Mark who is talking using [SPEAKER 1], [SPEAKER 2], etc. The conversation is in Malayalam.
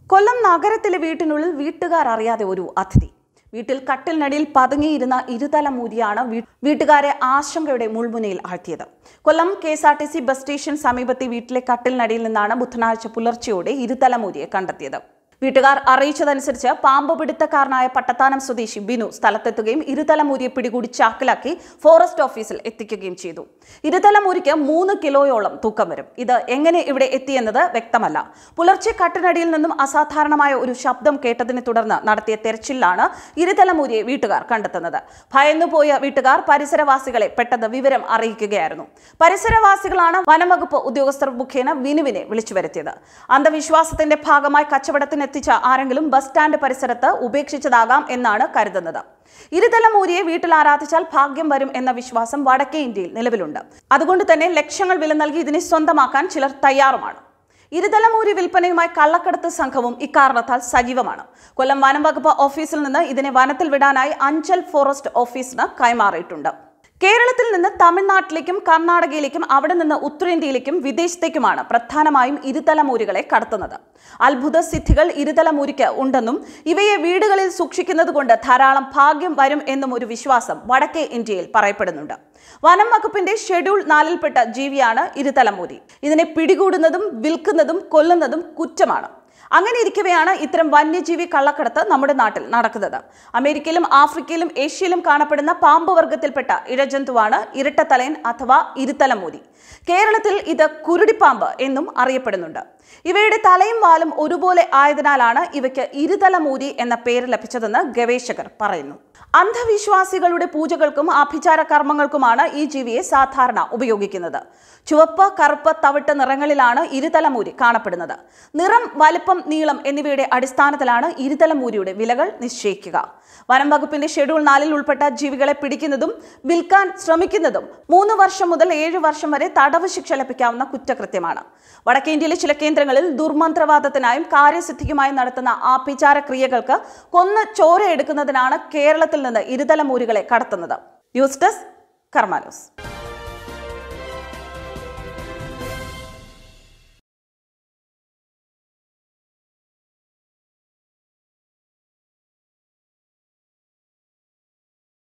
[SPEAKER 1] കൊല്ലം നഗരത്തിലെ വീട്ടിനുള്ളിൽ വീട്ടുകാർ അറിയാതെ ഒരു അതിഥി വീട്ടിൽ കട്ടിലിനടിയിൽ പതുങ്ങിയിരുന്ന ഇരുതല മൂരിയാണ് വീ- വീട്ടുകാരെ ആശങ്കയുടെ മുൾമുനയിൽ ആഴ്ത്തിയത് Kollam K S R T C bus station സമീപത്തെ വീട്ടിലെ കട്ടിലിനടിയിൽ നിന്നാണ് ബുധനാഴ്ച പുലർച്ചെയോടെ ഇരുതല മൂരിയെ കണ്ടെത്തിയത് വീട്ടുകാർ അറിയിച്ചതനുസരിച്ച് പാമ്പ് പിടുത്തക്കാരനായ പട്ടത്താനം സ്വദേശി ബിനു സ്ഥലത്തെത്തുകയും ഇരുതലമൂരിയെ പിടികൂടി ചാക്കിലാക്കി ഫോറസ്റ്റ് ഓഫീസിൽ എത്തിക്കുകയും ചെയ്തു ഇരുതലമൂരിക്ക് മൂന്ന് കിലോയോളം തൂക്കം വരും ഇത് എങ്ങനെ ഇവിടെ എത്തിയെന്നത് വ്യക്തമല്ല പുലർച്ചെ കട്ടിനടിയിൽ നിന്നും അസാധാരണമായ ഒരു ശബ്ദം കേട്ടതിനെ തുടർന്ന് നടത്തിയ തെരച്ചിലാണ് ഇരുതലമൂരിയെ വീട്ടുകാർ കണ്ടെത്തുന്നത് ഭയന്നുപോയ വീട്ടുകാർ പരിസരവാസികളെ പെട്ടെന്ന് വിവരം അറിയിക്കുകയായിരുന്നു പരിസരവാസികളാണ് വനംവകുപ്പ് ഉദ്യോഗസ്ഥർ മുഖേന വിനുവിനെ വിളിച്ചു വരുത്തിയത് അന്ധവിശ്വാസത്തിന്റെ ഭാഗമായി കച്ചവടത്തിന് എത്തിച്ച ആരെങ്കിലും ബസ് സ്റ്റാൻഡ് പരിസരത്ത് ഉപേക്ഷിച്ചതാകാം എന്നാണ് കരുതുന്നത് ഇരുതലമൂരിയെ വീട്ടിൽ ആരാധിച്ചാൽ ഭാഗ്യം വരും എന്ന വിശ്വാസം വടക്കേ ഇന്ത്യയിൽ നിലവിലുണ്ട് അതുകൊണ്ട് തന്നെ ലക്ഷങ്ങൾ വില നൽകി ഇതിനെ സ്വന്തമാക്കാൻ ചിലർ തയ്യാറുമാണ് ഇരുതലമൂരി വിൽപ്പനയുമായി കള്ളക്കടത്ത് സംഘവും ഇക്കാരണത്താൽ സജീവമാണ് കൊല്ലം വനം വകുപ്പ് ഓഫീസിൽ നിന്ന് ഇതിനെ വനത്തിൽ വിടാനായി അഞ്ചൽ ഫോറസ്റ്റ് ഓഫീസിന് കൈമാറിയിട്ടുണ്ട് കേരളത്തിൽ നിന്ന് തമിഴ്നാട്ടിലേക്കും കർണാടകയിലേക്കും അവിടെ നിന്ന് ഉത്തരേന്ത്യയിലേക്കും വിദേശത്തേക്കുമാണ് പ്രധാനമായും ഇരുതലമൂരികളെ കടത്തുന്നത് അത്ഭുത സിദ്ധികൾ ഇരുതലമൂരിക്ക് ഉണ്ടെന്നും ഇവയെ വീടുകളിൽ സൂക്ഷിക്കുന്നത് കൊണ്ട് ധാരാളം ഭാഗ്യം വരും എന്നും ഒരു വിശ്വാസം വടക്കേ ഇന്ത്യയിൽ പറയപ്പെടുന്നുണ്ട് വനം വകുപ്പിന്റെ ഷെഡ്യൂൾ നാലിൽപ്പെട്ട ജീവിയാണ് ഇരുതലമൂരി ഇതിനെ പിടികൂടുന്നതും വിൽക്കുന്നതും കൊല്ലുന്നതും കുറ്റമാണ് അങ്ങനെ ഇരിക്കവെയാണ് ഇത്തരം വന്യജീവി കള്ളക്കടത്ത് നമ്മുടെ നാട്ടിൽ നടക്കുന്നത് അമേരിക്കയിലും ആഫ്രിക്കയിലും ഏഷ്യയിലും കാണപ്പെടുന്ന പാമ്പ് വർഗത്തിൽപ്പെട്ട ഇഴജന്തുവാണ് ഇരട്ടത്തലയൻ അഥവാ ഇരുതലമൂരി കേരളത്തിൽ ഇത് കുരുടിപ്പാമ്പ് എന്നും അറിയപ്പെടുന്നുണ്ട് ഇവയുടെ തലയും വാലും ഒരുപോലെ ആയതിനാലാണ് ഇവയ്ക്ക് ഇരുതലമൂരി എന്ന പേര് ലഭിച്ചതെന്ന് ഗവേഷകർ പറയുന്നു അന്ധവിശ്വാസികളുടെ പൂജകൾക്കും ആഭിചാര കർമ്മങ്ങൾക്കുമാണ് ഈ ജീവിയെ സാധാരണ ഉപയോഗിക്കുന്നത് ചുവപ്പ് കറുപ്പ് തവിട്ട് നിറങ്ങളിലാണ് ഇരുതലമൂരി കാണപ്പെടുന്നത് നിറം വലിപ്പം നീളം എന്നിവയുടെ അടിസ്ഥാനത്തിലാണ് ഇരുതലമൂരിയുടെ വിലകൾ നിശ്ചയിക്കുക വനം വകുപ്പിന്റെ ഷെഡ്യൂൾ നാലിൽ ഉൾപ്പെട്ട ജീവികളെ പിടിക്കുന്നതും വിൽക്കാൻ ശ്രമിക്കുന്നതും മൂന്ന് വർഷം മുതൽ ഏഴ് വർഷം വരെ തടവ് ശിക്ഷ ലഭിക്കാവുന്ന കുറ്റകൃത്യമാണ് വടക്കേ ഇന്ത്യയിലെ ചില കേന്ദ്രങ്ങളിൽ ദുർമന്ത്രവാദത്തിനായും കാര്യസിദ്ധിക്കുമായും നടത്തുന്ന ആഭിചാര ക്രിയകൾക്ക് കൊന്ന് ചോര എടുക്കുന്നതിനാണ് കേരളത്തിൽ നിന്ന് ഇരുതലമൂരികളെ കടത്തുന്നത് ന്യൂസ് ഡെസ്ക് കർമാനൂസ്